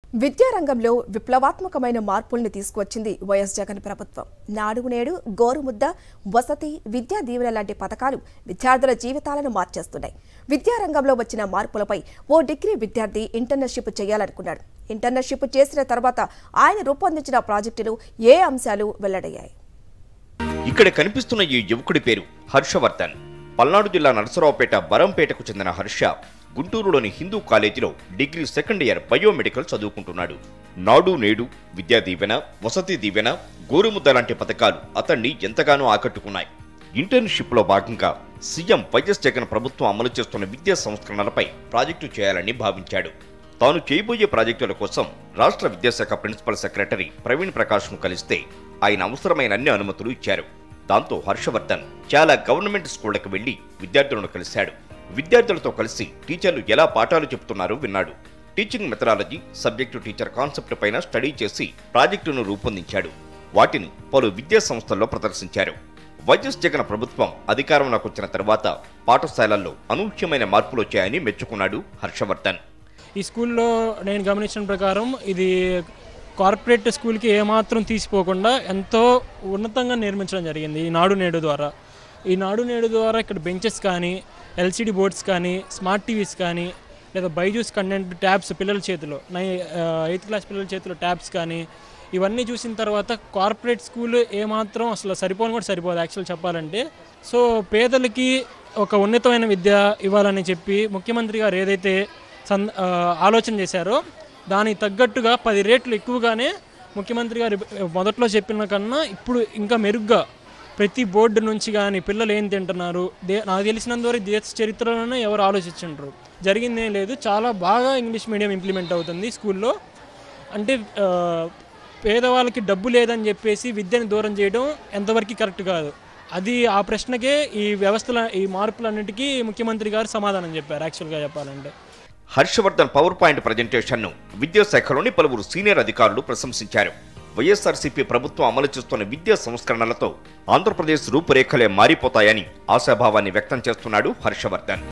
విద్యారంగంలో విప్లవాత్మకమైన మార్పుల్ని తీసుకువచ్చింది వైఎస్ జగన్ ప్రభుత్వం నాడు నేడు గోరుముద్ద వసతి విద్యా దీవెన లాంటి పథకాలు విద్యార్థుల జీవితాలను మార్చేస్తున్నాయి విద్యారంగంలో వచ్చిన మార్పులపై ఓ డిగ్రీ విద్యార్థి ఇంటర్న్షిప్ చేయాలనుకున్నాడు ఇంటర్న్షిప్ చేసిన తర్వాత ఆయన రూపొందించిన ప్రాజెక్టులు ఏ అంశాలు వెల్లడయ్యాయి ఇక్కడ కనిపిస్తున్న ఈ యువకుడి పేరు హర్షవర్ధన్ పల్నాడు జిల్లా నరసరావుపేట బరంపేటకు చెందిన హర్ష గుంటూరులోని హిందూ కాలేజీలో డిగ్రీ సెకండ్ ఇయర్ బయోమెడికల్ చదువుకుంటున్నాడు నాడు నేడు విద్యా దీవెన వసతి దీవెన గోరుముద్ద లాంటి పథకాలు అతన్ని ఎంతగానో ఆకట్టుకున్నాయి ఇంటర్న్షిప్లో భాగంగా సీఎం వైఎస్ జగన్ ప్రభుత్వం అమలు చేస్తున్న విద్యా సంస్కరణలపై ప్రాజెక్టు చేయాలని భావించాడు తాను చేయబోయే ప్రాజెక్టుల కోసం రాష్ట్ర విద్యాశాఖ ప్రిన్సిపల్ సెక్రటరీ ప్రవీణ్ ప్రకాష్ను కలిస్తే ఆయన అవసరమైన అన్ని అనుమతులు ఇచ్చారు దాంతో హర్షవర్ధన్ చాలా గవర్నమెంట్ స్కూళ్లకు వెళ్లి విద్యార్థులను కలిశాడు విద్యార్థులతో కలిసి టీచర్లు ఎలా పాఠాలు చెబుతున్నారో విన్నాడు teaching methodology subject teacher concept పైన స్టడీ చేసి ప్రాజెక్టును రూపొందించాడు వాటిని పలు విద్యా సంస్థల్లో ప్రదర్శించారు వైఎస్ జగన్ ప్రభుత్వం అధికారంలోకి వచ్చిన తర్వాత పాఠశాలల్లో అనూహ్యమైన మార్పులు వచ్చాయని మెచ్చుకున్నాడు హర్షవర్ధన్ ఈ స్కూల్లో నేను గమనించిన ప్రకారం ఇది కార్పొరేట్ స్కూల్కి ఏమాత్రం తీసిపోకుండా ఎంతో ఉన్నతంగా నిర్మించడం జరిగింది ఈ నాడు నేడు ద్వారా ఈ నాడు నేడు ద్వారా ఇక్కడ బెంచెస్ కానీ ఎల్సిడి బోర్డ్స్ కానీ స్మార్ట్ టీవీస్ కానీ లేదా బైజూస్ కంటెంట్ ట్యాబ్స్ పిల్లల చేతిలో నై ఎయిత్ క్లాస్ పిల్లల చేతిలో ట్యాబ్స్ కానీ ఇవన్నీ చూసిన తర్వాత కార్పొరేట్ స్కూల్ ఏమాత్రం అసలు సరిపోను కూడా సరిపోదు యాక్చువల్ చెప్పాలంటే సో పేదలకి ఒక ఉన్నతమైన విద్య ఇవ్వాలని చెప్పి ముఖ్యమంత్రి గారు ఏదైతే సన్ ఆ, ఆలోచన చేశారో దానికి తగ్గట్టుగా పది రేట్లు ఎక్కువగానే ముఖ్యమంత్రి గారు మొదట్లో చెప్పిన కన్నా ఇప్పుడు ఇంకా మెరుగ్గా ప్రతి బోర్డు నుంచి కానీ పిల్లలు ఏం తింటున్నారు దే నాకు తెలిసినంత వరకు దేశ చరిత్రలోనే ఎవరు ఆలోచించుంటారు జరిగింది ఏం లేదు చాలా బాగా ఇంగ్లీష్ మీడియం ఇంప్లిమెంట్ అవుతుంది స్కూల్లో అంటే ఆ, పేదవాళ్ళకి డబ్బు లేదని చెప్పేసి విద్యను దూరం చేయడం ఎంతవరకు కరెక్ట్ కాదు అది ఆ ప్రశ్నకే ఈ వ్యవస్థల ఈ మార్పులన్నిటికీ ముఖ్యమంత్రి గారు సమాధానం చెప్పారు యాక్చువల్గా చెప్పాలంటే హర్షవర్ధన్ పవర్ పాయింట్ ప్రజెంటేషన్ను విద్యాశాఖలోని పలువురు సీనియర్ అధికారులు ప్రశంసించారు వైఎస్ఆర్సీపీ ప్రభుత్వం అమలు చేస్తున్న విద్యా సంస్కరణలతో ఆంధ్రప్రదేశ్ రూపురేఖలే మారిపోతాయని ఆశాభావాన్ని వ్యక్తం చేస్తున్నాడు హర్షవర్ధన్